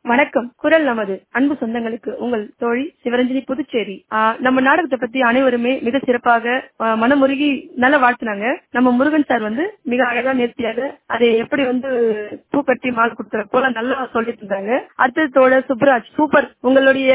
வணக்கம் குரல் நமது அன்பு சொந்தங்களுக்கு உங்கள் தோழி சிவரஞ்சனி புதுச்சேரி ஆஹ் நம்ம நாடகத்தை பத்தி அனைவருமே மிக சிறப்பாக ஆஹ் மனமுருகி நல்லா வாழ்த்துனாங்க நம்ம முருகன் சார் வந்து மிக அழகா நேர்த்தியாக அதை எப்படி வந்து பூ கட்டி மால் கொடுத்துற போல நல்லா சொல்லிட்டு இருந்தாங்க அடுத்தது தோழர் சுப்ராஜ் சூப்பர் உங்களுடைய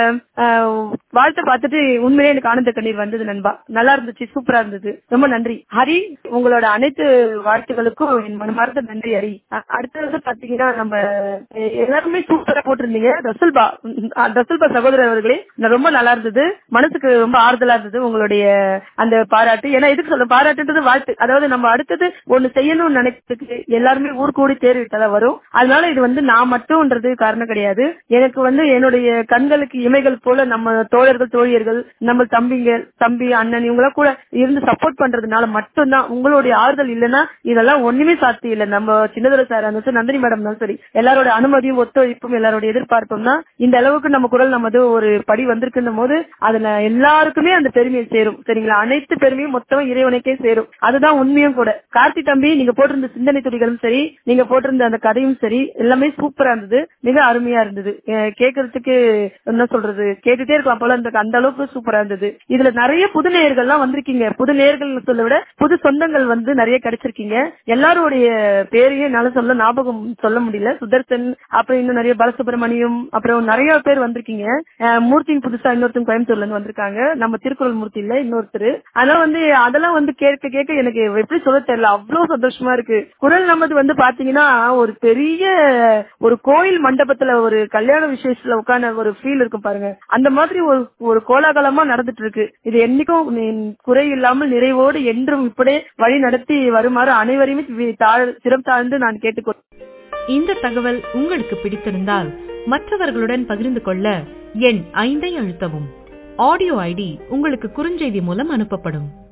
ஆஹ், வாழ்த்தை பார்த்துட்டு உண்மையிலே எனக்கு ஆனந்த கண்ணீர் வந்தது நண்பா நல்லா இருந்துச்சு சூப்பரா இருந்தது ரொம்ப நன்றி ஹரி உங்களோட அனைத்து வாழ்த்துகளுக்கும் என் மனமார்ந்த நன்றி ஹரி அ- அடுத்தது பாத்தீங்கன்னா நம்ம எ- எல்லாருமே சூப்பரா போட்டிருந்தீங்க ரசல்பா ரசல்பா சகோதரர் அவர்களே ந- ரொம்ப நல்லா இருந்தது மனசுக்கு ரொம்ப ஆறுதலா இருந்தது உங்களுடைய அந்த பாராட்டு ஏன்னா எதுக்கு சொல்ல பாராட்டுன்றது வாழ்த்து அதாவது நம்ம அடுத்தது ஒண்ணு செய்யணும்னு நினைக்கிறதுக்கு எல்லாருமே ஊர் கூடி தேர்விட்டதா வரும் அதனால இது வந்து நான் மட்டும்ன்றது காரணம் கிடையாது எனக்கு வந்து என்னுடைய கண்களுக்கு இமைகள் போல நம்ம தோழர்கள் தோழியர்கள் நம்ம தம்பிங்க தம்பி அண்ணன் இவங்களாம் கூட இருந்து சப்போர்ட் பண்றதுனால மட்டும்தான் உங்களுடைய ஆறுதல் இல்லைன்னா இதெல்லாம் ஒண்ணுமே சாத்தியம் இல்லை நம்ம சின்னதுரை சார் அந்த சரி, நந்தினி மேடம் தான் சரி எல்லாரோட அனுமதியும் ஒத்துழைப்பும் எல்லாரோட எதிர்பார்ப்பும் தான் இந்த அளவுக்கு நம்ம குரல் நமது ஒரு படி வந்திருக்குன்னும் போது அதுல எல்லாருக்குமே அந்த பெருமையை சேரும் சரிங்களா அனைத்து பெருமையும் மொத்தம் இறைவனுக்கே சேரும் அதுதான் உண்மையும் கூட கார்த்தி தம்பி நீங்க போட்டிருந்த சிந்தனை துளிகளும் சரி நீங்க போட்டிருந்த அந்த கதையும் சரி எல்லாமே சூப்பரா இருந்தது மிக அருமையா இருந்தது அஹ் கேட்கறதுக்கு என்ன சொல்றது கேட்டுட்டே இருக்கலாம் போல இருந்த அந்த அளவுக்கு சூப்பரா இருந்தது இதுல நிறைய புது நேயர்கள்லாம் வந்திருக்கீங்க புது நேயர்கள் சொல்ல விட புது சொந்தங்கள் வந்து நிறைய கிடைச்சிருக்கீங்க எல்லாருடைய பேரையும் என்னால சொல்ல ஞாபகம் சொல்ல முடியல சுதர்சன் அப்புறம் இன்னும் நிறைய பாலசுப்ரமணியம் அப்புறம் நிறைய பேர் வந்திருக்கீங்க அஹ் மூர்த்தியும் புதுசா இன்னொருத்தங்க கோயம்புத்தூர்ல இருந்து வந்திருக்காங்க நம்ம திருக்குறள் மூர்த்தி இல்ல இன்னொருத்தர் அதனால வந்து அதெல்லாம் வந்து கேட்க கேட்க எனக்கு எப்படி சொல்ல தெரியல அவ்வளவு சந்தோஷமா இருக்கு குரல் நமது வந்து பாத்தீங்கன்னா ஒரு பெரிய ஒரு கோயில் மண்டபத்துல ஒரு கல்யாண விசேஷத்துல உட்கார்ந்த ஒரு ஃபீல் இருக்கும் பாருங்க அந்த மாதிரி ஒரு ஒரு கோலாகலமா நடந்துட்டு இருக்கு இது என்னைக்கும் நி- குறை இல்லாமல் நிறைவோடு என்றும் இப்படியே வழி நடத்தி வருமாறு அனைவரையுமே வி- தாழ்- சிரம் தாழ்ந்து நான் கேட்டுக்கொள் இந்த தகவல் உங்களுக்கு பிடித்திருந்தால் மற்றவர்களுடன் பகிர்ந்து கொள்ள எண் ஐந்தை அழுத்தவும் ஆடியோ ஐடி உங்களுக்கு குறுஞ்செய்தி மூலம் அனுப்பப்படும்